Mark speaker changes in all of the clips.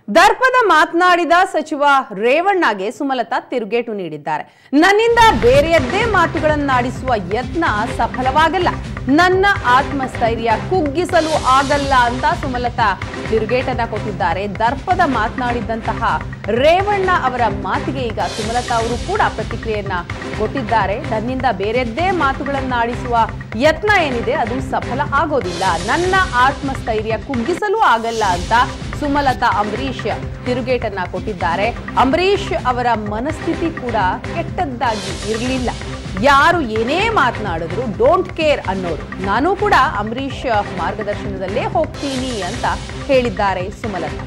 Speaker 1: ದರ್ಪದ ಮಾತನಾಡಿದ ಸಚಿವ ರೇವಣ್ಣಗೆ ಸುಮಲತಾ ತಿರುಗೇಟು ನೀಡಿದ್ದಾರೆ ನನ್ನಿಂದ ಬೇರೆಯದ್ದೇ ಮಾತುಗಳನ್ನಾಡಿಸುವ ಯತ್ನ ಸಫಲವಾಗಲ್ಲ ನನ್ನ ಆತ್ಮಸ್ಥೈರ್ಯ ಕುಗ್ಗಿಸಲು ಆಗಲ್ಲ ಅಂತ ಸುಮಲತಾ ತಿರುಗೇಟನ್ನ ಕೊಟ್ಟಿದ್ದಾರೆ ದರ್ಪದ ಮಾತನಾಡಿದಂತಹ ರೇವಣ್ಣ ಅವರ ಮಾತಿಗೆ ಈಗ ಸುಮಲತಾ ಅವರು ಕೂಡ ಪ್ರತಿಕ್ರಿಯೆಯನ್ನ ಕೊಟ್ಟಿದ್ದಾರೆ ನನ್ನಿಂದ ಬೇರೆಯದ್ದೇ ಮಾತುಗಳನ್ನಾಡಿಸುವ ಯತ್ನ ಏನಿದೆ ಅದು ಸಫಲ ಆಗೋದಿಲ್ಲ ನನ್ನ ಆತ್ಮಸ್ಥೈರ್ಯ ಕುಗ್ಗಿಸಲು ಆಗಲ್ಲ ಅಂತ ಸುಮಲತಾ ಅಂಬರೀಷ್ ತಿರುಗೇಟನ್ನ ಕೊಟ್ಟಿದ್ದಾರೆ ಅಂಬರೀಷ್ ಅವರ ಮನಸ್ಥಿತಿ ಕೂಡ ಕೆಟ್ಟದ್ದಾಗಿ ಇರಲಿಲ್ಲ ಯಾರು ಏನೇ ಮಾತನಾಡಿದ್ರು ಡೋಂಟ್ ಕೇರ್ ಅನ್ನೋರು ನಾನು ಕೂಡ ಅಂಬರೀಷ್ ಮಾರ್ಗದರ್ಶನದಲ್ಲೇ ಹೋಗ್ತೀನಿ ಅಂತ ಹೇಳಿದ್ದಾರೆ ಸುಮಲತಾ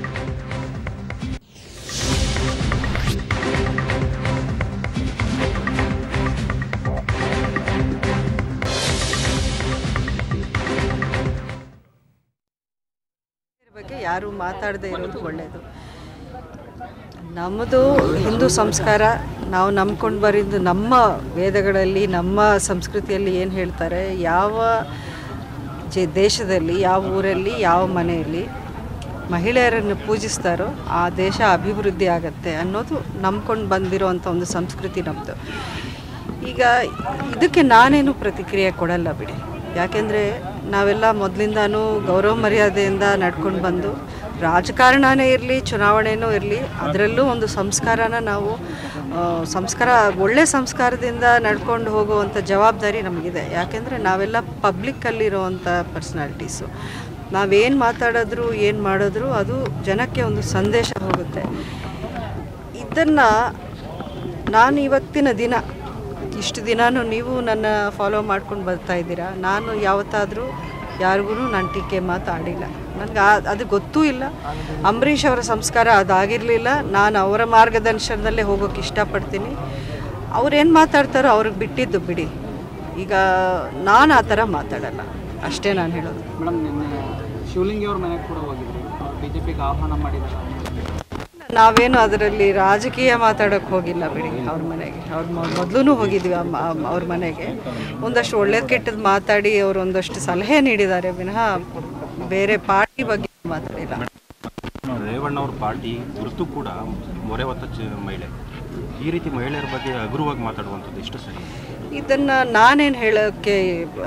Speaker 2: ಇದ್ರ ಬಗ್ಗೆ ಯಾರು ಮಾತಾಡದೇ ಇರೋದು ಒಳ್ಳೆಯದು ನಮ್ಮದು ಹಿಂದೂ ಸಂಸ್ಕಾರ ನಾವು ನಂಬ್ಕೊಂಡು ಬರಿದ್ದು ನಮ್ಮ ವೇದಗಳಲ್ಲಿ ನಮ್ಮ ಸಂಸ್ಕೃತಿಯಲ್ಲಿ ಏನು ಹೇಳ್ತಾರೆ ಯಾವ ಜೆ ದೇಶದಲ್ಲಿ ಯಾವ ಊರಲ್ಲಿ ಯಾವ ಮನೆಯಲ್ಲಿ ಮಹಿಳೆಯರನ್ನು ಪೂಜಿಸ್ತಾರೋ ಆ ದೇಶ ಅಭಿವೃದ್ಧಿ ಆಗತ್ತೆ ಅನ್ನೋದು ನಂಬ್ಕೊಂಡು ಬಂದಿರೋವಂಥ ಒಂದು ಸಂಸ್ಕೃತಿ ನಮ್ಮದು ಈಗ ಇದಕ್ಕೆ ನಾನೇನು ಪ್ರತಿಕ್ರಿಯೆ ಕೊಡಲ್ಲ ಬಿಡಿ ಯಾಕೆಂದರೆ ನಾವೆಲ್ಲ ಮೊದಲಿಂದಾನು ಗೌರವ ಮರ್ಯಾದೆಯಿಂದ ನಡ್ಕೊಂಡು ಬಂದು ರಾಜಕಾರಣನೇ ಇರಲಿ ಚುನಾವಣೆನೂ ಇರಲಿ ಅದರಲ್ಲೂ ಒಂದು ಸಂಸ್ಕಾರನ ನಾವು ಆ, ಸಂಸ್ಕಾರ ಒಳ್ಳೆ ಸಂಸ್ಕಾರದಿಂದ ನಡ್ಕೊಂಡು ಹೋಗುವಂಥ ಜವಾಬ್ದಾರಿ ನಮಗಿದೆ ಯಾಕೆಂದರೆ ನಾವೆಲ್ಲ ಪಬ್ಲಿಕ್ಕಲ್ಲಿರುವಂಥ ಪರ್ಸ್ನಾಲಿಟೀಸು ನಾವೇನು ಮಾತಾಡಿದ್ರು ಏನು ಮಾಡಿದ್ರು ಅದು ಜನಕ್ಕೆ ಒಂದು ಸಂದೇಶ ಹೋಗುತ್ತೆ ಇದನ್ನು ನಾನು ಇವತ್ತಿನ ದಿನ ಇಷ್ಟು ದಿನಾನು ನೀವು ನನ್ನ ಫಾಲೋ ಮಾಡ್ಕೊಂಡು ಬರ್ತಾ ಇದ್ದೀರಾ ನಾನು ಯಾವತ್ತಾದರೂ ಯಾರಿಗೂ ನಾನು ಟೀಕೆ ಮಾತಾಡಿಲ್ಲ ನನಗೆ ಅದು ಗೊತ್ತೂ ಇಲ್ಲ ಅಂಬರೀಷ್ ಅವರ ಸಂಸ್ಕಾರ ಅದಾಗಿರಲಿಲ್ಲ ನಾನು ಅವರ ಮಾರ್ಗದರ್ಶನದಲ್ಲೇ ಹೋಗೋಕ್ಕೆ ಇಷ್ಟಪಡ್ತೀನಿ ಅವ್ರೇನು ಮಾತಾಡ್ತಾರೋ ಅವ್ರಿಗೆ ಬಿಟ್ಟಿದ್ದು ಬಿಡಿ ಈಗ ನಾನು ಆ ಥರ ಮಾತಾಡಲ್ಲ ಅಷ್ಟೇ ನಾನು ಹೇಳೋದು
Speaker 3: ಮೇಡಮ್ ನಿನ್ನೆ ಶಿವಲಿಂಗಿ ಅವ್ರ ಮನೆಗೆ ಕೂಡ ಹೋಗಿದ್ರಿ ಬಿ ಜೆ ಪಿಗೆ ಆಹ್ವಾನ ಮಾಡಿದ್ದಾರೆ
Speaker 2: ನಾವೇನು ಅದರಲ್ಲಿ ರಾಜಕೀಯ ಮಾತಾಡೋಕ್ಕೆ ಹೋಗಿಲ್ಲ ಬಿಡಿ ಅವ್ರ ಮನೆಗೆ ಅವ್ರ ಮೊದಲು ಹೋಗಿದ್ವಿ ಅಮ್ಮ- ಅಮ್ಮ- ಅವ್ರ ಮನೆಗೆ ಒಂದಷ್ಟು ಒಳ್ಳೇದು ಕೆಟ್ಟದ್ದು ಮಾತಾಡಿ ಅವರು ಒಂದಷ್ಟು ಸಲಹೆ ನೀಡಿದ್ದಾರೆ ವಿನಃ ಬೇರೆ ಪಾರ್ಟಿ ಬಗ್ಗೆ ಮಾತಾಡಿಲ್ಲ
Speaker 4: ರೇವಣ್ಣ ಅವ್ರ ಪಾರ್ಟಿ ಗುರುತು ಕೂಡ ಮೊರೆ ಹೊತ್ತ ಚ- ಮಹಿಳೆ ಈ ರೀತಿ ಮಹಿಳೆಯರ ಬಗ್ಗೆ ಹಗುರವಾಗಿ ಮಾತಾಡುವಂಥದ್ದು ಎಷ್ಟು ಸರಿ
Speaker 2: ಇದನ್ನು ನಾನೇನು ಹೇಳೋಕ್ಕೆ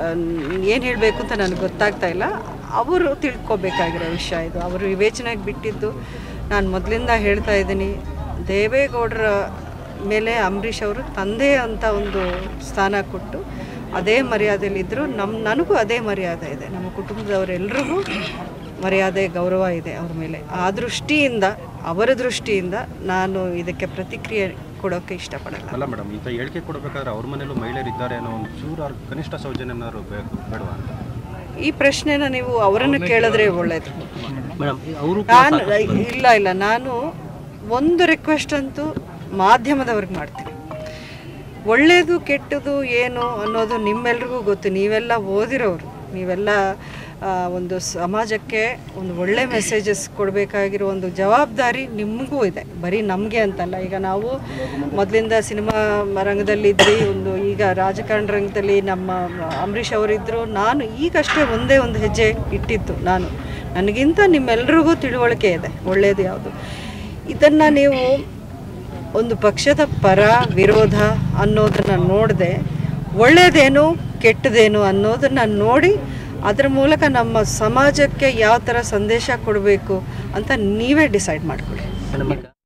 Speaker 2: ಏನು ಹೇಳಬೇಕು ಅಂತ ನನಗೆ ಗೊತ್ತಾಗ್ತಾ ಇಲ್ಲ ಅವರು ತಿಳ್ಕೊಬೇಕಾಗಿರೋ ವಿಷಯ ಇದು ಅವರು ವಿವೇಚನೆಗೆ ಬಿಟ್ಟಿದ್ದು ನಾನು ಮೊದಲಿಂದ ಹೇಳ್ತಾ ಇದ್ದೀನಿ ದೇವೇಗೌಡರ ಮೇಲೆ ಅಂಬರೀಷ್ ಅವರು ತಂದೆ ಅಂತ ಒಂದು ಸ್ಥಾನ ಕೊಟ್ಟು ಅದೇ ಮರ್ಯಾದೆಯಲ್ಲಿದ್ದರು ನಮ್ಮ ನನಗೂ ಅದೇ ಮರ್ಯಾದೆ ಇದೆ ನಮ್ಮ ಕುಟುಂಬದವರೆಲ್ರಿಗೂ ಮರ್ಯಾದೆ ಗೌರವ ಇದೆ ಅವ್ರ ಮೇಲೆ ಆ ದೃಷ್ಟಿಯಿಂದ ಅವರ ದೃಷ್ಟಿಯಿಂದ ನಾನು ಇದಕ್ಕೆ ಪ್ರತಿಕ್ರಿಯೆ ಕೊಡೋಕ್ಕೆ ಇಷ್ಟಪಡಲ್ಲ
Speaker 4: ಅಲ್ಲ ಮೇಡಮ್ ಇಂಥ ಹೇಳಿಕೆ ಕೊಡಬೇಕಾದ್ರೆ ಅವ್ರ ಮನೇಲೂ ಮಹಿಳೆಯರು ಇದ್ದಾರೆ ಅನ್ನೋ ಒಂದು ಚೂರು ಅವ್ರ ಕನಿಷ್ಠ ಸೌಜನ್ಯನಾದ್ರು ಬೇಕು ಬೇಡವಾ ಅಂತ
Speaker 2: ಈ ಪ್ರಶ್ನೆನ ನೀವು ಅವರನ್ನು ಕೇಳಿದ್ರೆ ಒಳ್ಳೇದು
Speaker 4: ಮೇಡಮ್ ಅವರು
Speaker 2: ನಾನು ಇಲ್ಲ ಇಲ್ಲ ನಾನು ಒಂದು ರಿಕ್ವೆಸ್ಟ್ ಅಂತೂ ಮಾಧ್ಯಮದವ್ರಿಗೆ ಮಾಡ್ತೀನಿ ಒಳ್ಳೆಯದು ಕೆಟ್ಟದು ಏನು ಅನ್ನೋದು ನಿಮ್ಮೆಲ್ರಿಗೂ ಗೊತ್ತು ನೀವೆಲ್ಲ ಓದಿರೋರು ನೀವೆಲ್ಲ ಆ, ಒಂದು ಸಮಾಜಕ್ಕೆ ಒಂದು ಒಳ್ಳೆ ಮೆಸೇಜಸ್ ಕೊಡಬೇಕಾಗಿರೋ ಒಂದು ಜವಾಬ್ದಾರಿ ನಿಮಗೂ ಇದೆ ಬರೀ ನಮಗೆ ಅಂತಲ್ಲ ಈಗ ನಾವು ಮೊದಲಿಂದ ಸಿನಿಮಾ ರಂಗದಲ್ಲಿದ್ವಿ ಒಂದು ಈಗ ರಾಜಕಾರಣ ರಂಗದಲ್ಲಿ ನಮ್ಮ ಅಂಬರೀಷ್ ಅವರಿದ್ದರು ನಾನು ಈಗಷ್ಟೇ ಒಂದೇ ಒಂದು ಹೆಜ್ಜೆ ಇಟ್ಟಿದ್ದು ನಾನು ನನಗಿಂತ ನಿಮ್ಮೆಲ್ರಿಗೂ ತಿಳುವಳಿಕೆ ಇದೆ ಒಳ್ಳೆಯದು ಯಾವುದು ಇದನ್ನು ನೀವು ಒಂದು ಪಕ್ಷದ ಪರ ವಿರೋಧ ಅನ್ನೋದನ್ನು ನೋಡದೆ ಒಳ್ಳೆಯದೇನು ಕೆಟ್ಟದೇನು ಅನ್ನೋದನ್ನು ನೋಡಿ ಅದರ ಮೂಲಕ ನಮ್ಮ ಸಮಾಜಕ್ಕೆ ಯಾವ ಥರ ಸಂದೇಶ ಕೊಡಬೇಕು ಅಂತ ನೀವೇ ಡಿಸೈಡ್ ಮಾಡ್ಕೊಳ್ಳಿ
Speaker 4: ಮೇಡಮ್